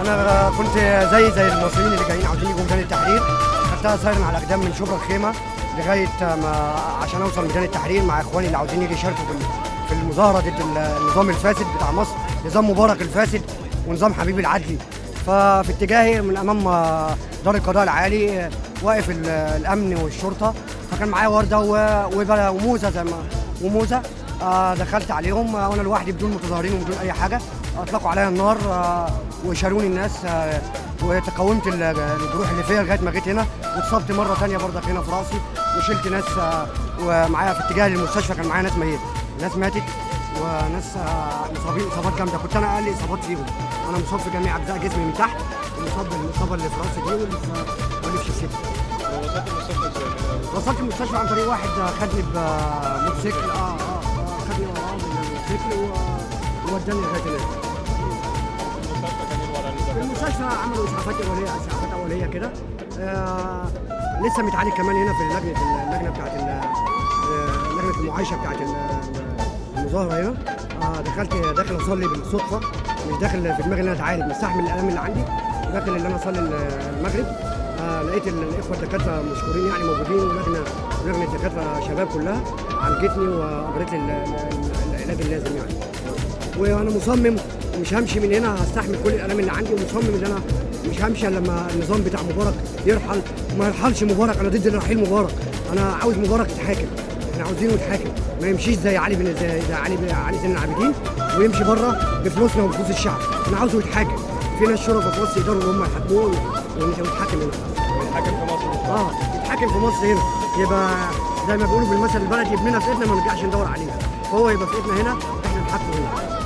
انا كنت زي زي المصريين اللي جايين عاوزين يجوا ميدان التحرير خدتها سايرن على اقدام من شبرا الخيمه لغايه ما عشان اوصل ميدان التحرير مع اخواني اللي عاوزين يجي يشاركوا في في المظاهره ضد النظام الفاسد بتاع مصر نظام مبارك الفاسد ونظام حبيب العدلي ففي اتجاهي من امام دار القضاء العالي واقف ال- الامن والشرطه فكان معايا ورده و- وب- وموزه زي ما وموزه آه، دخلت عليهم آه، وانا لوحدي بدون متظاهرين وبدون اي حاجه اطلقوا عليا النار آه، وشالوني الناس آه، وتقاومت ال- الجروح اللي فيا لغايه ما جيت هنا واتصبت مره ثانيه برضك هنا في راسي وشلت ناس آه، ومعايا في اتجاه للمستشفى كان معايا ناس ميت ناس ماتت وناس آه، مصابين اصابات جامده كنت انا اقل اصابات فيهم انا مصاب في جميع اجزاء جسمي من تحت ومصاب بالاصابه اللي في راسي دي واللي في واللي في شفتي وصلت المستشفى ازاي؟ وصلت المستشفى عن طريق واحد خدني بموتوسيكل اه اه آه، خدني وراه بالموتوسيكل و- ووداني لغايه هناك المستشفى كان ايه الوضع اللي في دخل؟ المستشفى عملوا اسعافات اوليه اسعافات اوليه كده آه لسه متعالج كمان هنا في اللجنه اللجنه بتاعت ال- آه، لجنه المعايشه بتاعت ال- المظاهره هنا آه دخلت داخل اصلي بالصدفه مش داخل في دماغي ان انا اتعالج مستحمل الالم اللي عندي داخل ان انا اصلي ال- المغرب آه لقيت ال- الاخوه الدكاتره مشكورين يعني موجودين ولجنه ولجنه الدكاتره شباب كلها عالجتني واجرت لي ال- ال- العلاج اللازم يعني وانا مصمم مش همشي من هنا هستحمل كل الالام اللي عندي ومصمم ان انا مش همشي إلا لما النظام بتاع مبارك يرحل ما يرحلش مبارك انا ضد رحيل مبارك انا عاوز مبارك يتحاكم احنا عاوزينه يتحاكم ما يمشيش زي علي بن زي, زي علي بن علي زين العابدين ويمشي بره بفلوسنا وبفلوس الشعب انا عاوزه يتحاكم في ناس شرفاء في مصر يقدروا ان هم يحاكموه ويتحاكم هنا الحاكم في مصر اه يتحكم في مصر هنا يبقى زي ما بيقولوا بالمثل البلدي ابننا في ايدنا ما نرجعش ندور عليه فهو يبقى في ايدنا هنا احنا نحكمه هنا